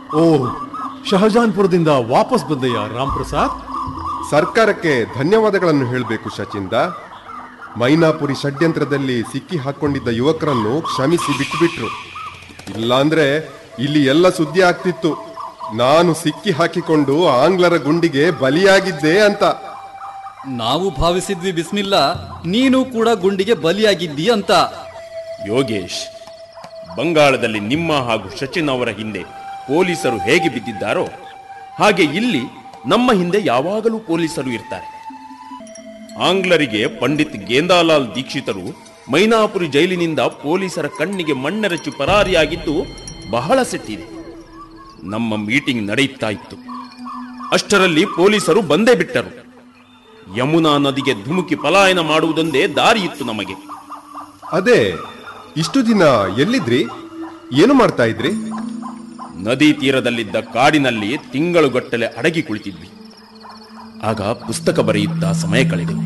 ಓ ಶಹಜಾನ್ಪುರದಿಂದ ವಾಪಸ್ ಬಂದೆಯ ರಾಮ್ ಪ್ರಸಾದ್ ಸರ್ಕಾರಕ್ಕೆ ಧನ್ಯವಾದಗಳನ್ನು ಹೇಳಬೇಕು ಶಚಿಂದ ಮೈನಾಪುರಿ ಷಡ್ಯಂತ್ರದಲ್ಲಿ ಸಿಕ್ಕಿ ಹಾಕೊಂಡಿದ್ದ ಯುವಕರನ್ನು ಕ್ಷಮಿಸಿ ಬಿಟ್ಟುಬಿಟ್ರು ಇಲ್ಲಾಂದ್ರೆ ಇಲ್ಲಿ ಎಲ್ಲ ಸುದ್ದಿ ಆಗ್ತಿತ್ತು ನಾನು ಸಿಕ್ಕಿ ಹಾಕಿಕೊಂಡು ಆಂಗ್ಲರ ಗುಂಡಿಗೆ ಬಲಿಯಾಗಿದ್ದೆ ಅಂತ ನಾವು ಭಾವಿಸಿದ್ವಿ ಬಿಸ್ಮಿಲ್ಲ ನೀನು ಕೂಡ ಗುಂಡಿಗೆ ಬಲಿಯಾಗಿದ್ದೀ ಅಂತ ಯೋಗೇಶ್ ಬಂಗಾಳದಲ್ಲಿ ನಿಮ್ಮ ಹಾಗೂ ಸಚಿನ್ ಅವರ ಹಿಂದೆ ಪೊಲೀಸರು ಹೇಗೆ ಬಿದ್ದಿದ್ದಾರೋ ಹಾಗೆ ಇಲ್ಲಿ ನಮ್ಮ ಹಿಂದೆ ಯಾವಾಗಲೂ ಪೊಲೀಸರು ಇರ್ತಾರೆ ಆಂಗ್ಲರಿಗೆ ಪಂಡಿತ್ ಗೇಂದಾಲಾಲ್ ದೀಕ್ಷಿತರು ಮೈನಾಪುರಿ ಜೈಲಿನಿಂದ ಪೊಲೀಸರ ಕಣ್ಣಿಗೆ ಮಣ್ಣೆರಚು ಪರಾರಿಯಾಗಿದ್ದು ಬಹಳ ಸಿಟ್ಟಿದೆ ನಮ್ಮ ಮೀಟಿಂಗ್ ನಡೆಯುತ್ತಾ ಇತ್ತು ಅಷ್ಟರಲ್ಲಿ ಪೊಲೀಸರು ಬಂದೇ ಬಿಟ್ಟರು ಯಮುನಾ ನದಿಗೆ ಧುಮುಕಿ ಪಲಾಯನ ಮಾಡುವುದೊಂದೇ ದಾರಿ ಇತ್ತು ನಮಗೆ ಅದೇ ಇಷ್ಟು ದಿನ ಎಲ್ಲಿದ್ರಿ ಏನು ಮಾಡ್ತಾ ಇದ್ರಿ ನದಿ ತೀರದಲ್ಲಿದ್ದ ಕಾಡಿನಲ್ಲಿ ತಿಂಗಳುಗಟ್ಟಲೆ ಅಡಗಿ ಕುಳಿತಿದ್ವಿ ಆಗ ಪುಸ್ತಕ ಬರೆಯುತ್ತಾ ಸಮಯ ಕಳೆದೆವು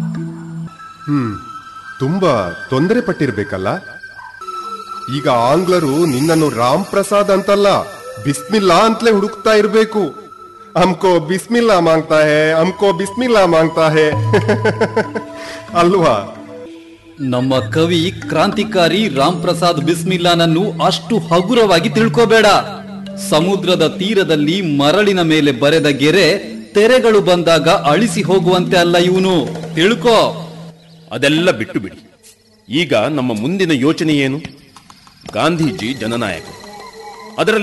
ತುಂಬಾ ತೊಂದರೆ ಪಟ್ಟಿರ್ಬೇಕಲ್ಲ ಈಗ ಆಂಗ್ಲರು ನಿನ್ನನ್ನು ರಾಮ್ ಪ್ರಸಾದ್ ಅಂತಲ್ಲ ಬಿಸ್ಮಿಲ್ಲಾ ಅಂತಲೇ ಹುಡುಕ್ತಾ ಇರ್ಬೇಕು ಅಮ್ಕೋ ಬಿಸ್ಮಿಲ್ಲಾ ಮಾಂಗ್ತಾ ಹೇ ಅಮ್ಕೋ ಬಿಸ್ಮಿಲ್ಲಾ ಮಾಂಗ್ತಾ ಹೇ ಅಲ್ವಾ ನಮ್ಮ ಕವಿ ಕ್ರಾಂತಿಕಾರಿ ರಾಮ್ ಪ್ರಸಾದ್ ಬಿಸ್ಮಿಲ್ಲಾನನ್ನು ಅಷ್ಟು ಹಗುರವಾಗಿ ತಿಳ್ಕೋಬೇಡ ಸಮುದ್ರದ ತೀರದಲ್ಲಿ ಮರಳಿನ ಮೇಲೆ ಬರೆದ ಗೆರೆ ತೆರೆಗಳು ಬಂದಾಗ ಅಳಿಸಿ ಹೋಗುವಂತೆ ಅಲ್ಲ ಇವನು ತಿಳ್ಕೋ ಅದೆಲ್ಲ ಬಿಟ್ಟು ಬಿಡಿ ಈಗ ನಮ್ಮ ಮುಂದಿನ ಯೋಚನೆ ಏನು ಗಾಂಧೀಜಿ ಜನನಾಯಕ ಅದರಲ್ಲಿ